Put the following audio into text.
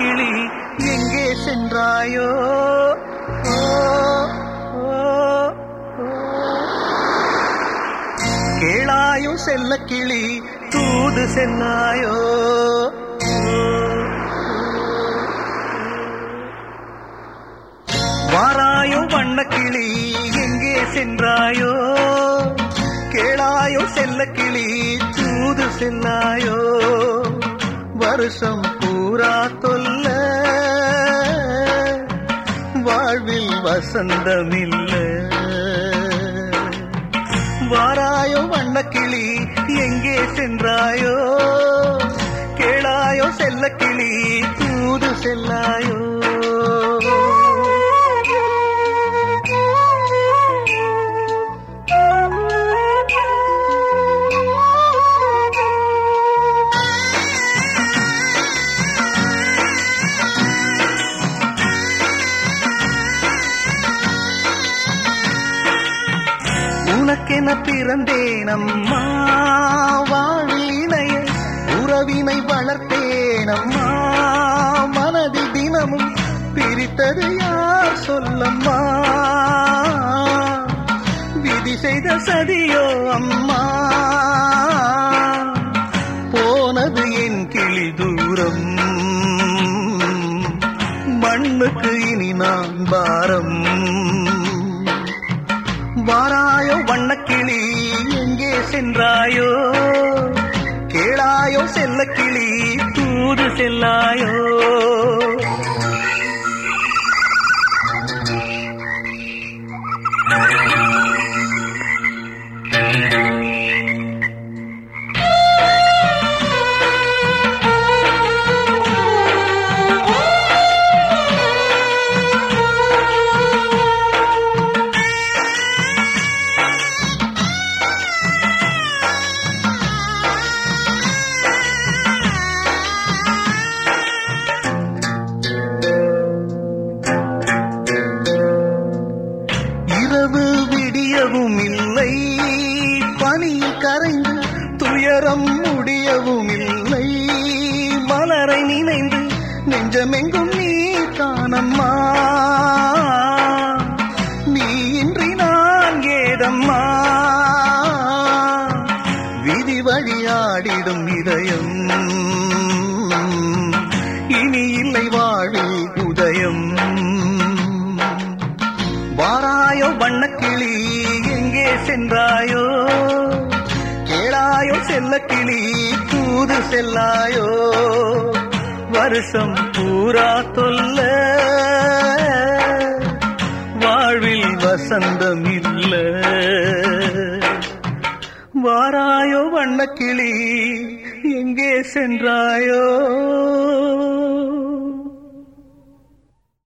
கிளி எங்கே சென்றாயோ ஓ, ஓ, ஓ. கேளாயோ செல்ல கிளி தூது செல்லாயோ வாராயோ வண்ண கிளி எங்கே சென்றாயோ கேளாயோ செல்ல கிளி தூது செல்லாயோ வருஷம் பூரா தொல்ல வாழ்வில் வசந்தமில்ல வாராயோ வண்ணக்கிளி எங்கே சென்றாயோ கேளாயோ செல்ல கிளி தூது செல்லாயோ உனக்கென பிறந்தேனம்மா வாழினைய உறவினை வளர்த்தேனம்மா மனதில் தினமும் பிரித்தது யார் சொல்லம்மா விதி செய்த சதியோ அம்மா போனது என் கிளி தூரம் மண்ணுக்கு இனி நான் பாரம் வாராயோ வண்ணக்கிளி எங்கே சென்றாயோ கேளாயோ செல்ல கிளி தூது செல்லாயோ இரவு விடியவும் இல்லை பனியில் கரைந்து துயரம் முடியவும் இல்லை மலரை நினைந்து நெஞ்சமெங்கும் நீ தானம்மா நீ இன்றி நான் ஏதம்மா விதி வழியாடிடும் இதயம் இனி இல்லை வாழில் உதயம் வாராயோ வண்ணக்கிளி எங்கே சென்றாயோ கேளாயோ செல்ல கிளி தூது செல்லாயோ வருஷம் பூரா தொல்ல வாழ்வில் வசந்தம் இல்ல வாராயோ வண்ணக்கிளி எங்கே சென்றாயோ